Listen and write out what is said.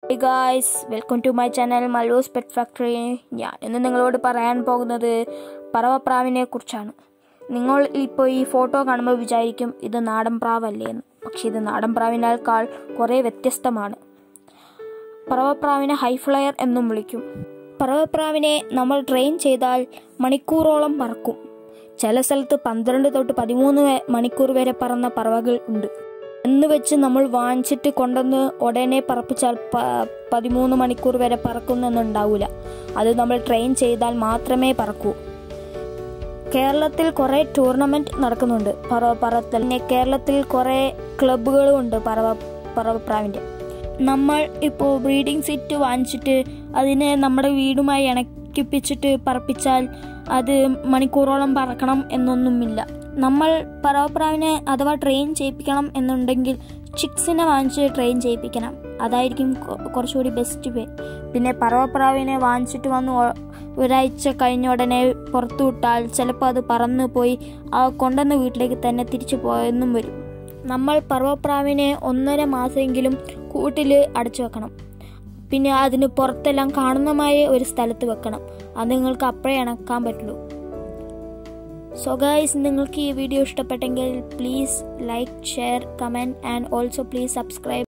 hey guys welcome to my channel Mallus pet factory ഞാൻ ഇന്ന് നിങ്ങളോട് പറയാൻ പോകുന്നത് പറവപ്രാവിനെ കുറിച്ചാണ് നിങ്ങൾ ഇപ്പോൾ ഈ ഫോട്ടോ കാണുമ്പോൾ വിചാരിക്കും ഇത് നാടൻ പ്രാവല്ലേ എന്ന് പക്ഷെ ഇത് നാടൻ പ്രാവിനേക്കാൾ കുറേ വ്യത്യസ്തമാണ് പറവപ്രാവിനെ ഹൈഫ്ലയർ എന്നും വിളിക്കും പറവപ്രാവിനെ നമ്മൾ ട്രെയിൻ ചെയ്താൽ മണിക്കൂറോളം പറക്കും ചില സ്ഥലത്ത് പന്ത്രണ്ട് തൊട്ട് പതിമൂന്ന് വെ- മണിക്കൂർ വരെ പറന്ന പറവകൾ ഉണ്ട് എന്ന് വെച്ച് നമ്മൾ വാങ്ങിച്ചിട്ട് കൊണ്ടുവന്ന് ഉടനെ പറപ്പിച്ചാൽ പ- പതിമൂന്ന് മണിക്കൂർ വരെ പറക്കുന്നെന്നുണ്ടാവില്ല അത് നമ്മൾ ട്രെയിൻ ചെയ്താൽ മാത്രമേ പറക്കൂ കേരളത്തിൽ കുറേ ടൂർണമെന്റ് നടക്കുന്നുണ്ട് പറവ പറത്തൽ പിന്നെ കേരളത്തിൽ കുറേ ക്ലബ്ബുകളും ഉണ്ട് പറവ പറവപ്രാവിൻ്റെ നമ്മൾ ഇപ്പോൾ ബ്രീഡിംഗ് സെറ്റ് വാങ്ങിച്ചിട്ട് അതിനെ നമ്മുടെ വീടുമായി ഇണക്കിപ്പിച്ചിട്ട് പറപ്പിച്ചാൽ അത് മണിക്കൂറോളം പറക്കണം എന്നൊന്നുമില്ല നമ്മൾ പറവപ്രാവിനെ അഥവാ ട്രെയിൻ ചെയ്യിപ്പിക്കണം എന്നുണ്ടെങ്കിൽ ചിക്സിനെ വാങ്ങിച്ച് ട്രെയിൻ ചെയ്യിപ്പിക്കണം അതായിരിക്കും കൊ- കുറച്ചുകൂടി ബെസ്റ്റ് വേ പിന്നെ പറവപ്രാവിനെ വാങ്ങിച്ചിട്ട് വന്ന് ഒ- ഒരാഴ്ച കഴിഞ്ഞ ഉടനെ പുറത്തു വിട്ടാൽ ചിലപ്പോൾ അത് പറന്നു പോയി ആ കൊണ്ടുവന്ന വീട്ടിലേക്ക് തന്നെ തിരിച്ചു പോയെന്നും വരും നമ്മൾ പറവപ്രാവിനെ ഒന്നര മാസമെങ്കിലും കൂട്ടിൽ അടച്ചു വെക്കണം പിന്നെ അതിന് പുറത്തെല്ലാം കാണുന്നമായ ഒരു സ്ഥലത്ത് വെക്കണം അത് നിങ്ങൾക്ക് അപ്പോഴേ ഇണക്കാൻ പറ്റുള്ളൂ സോ ഗൈസ് നിങ്ങൾക്ക് ഈ വീഡിയോ ഇഷ്ടപ്പെട്ടെങ്കിൽ please like share comment and also please subscribe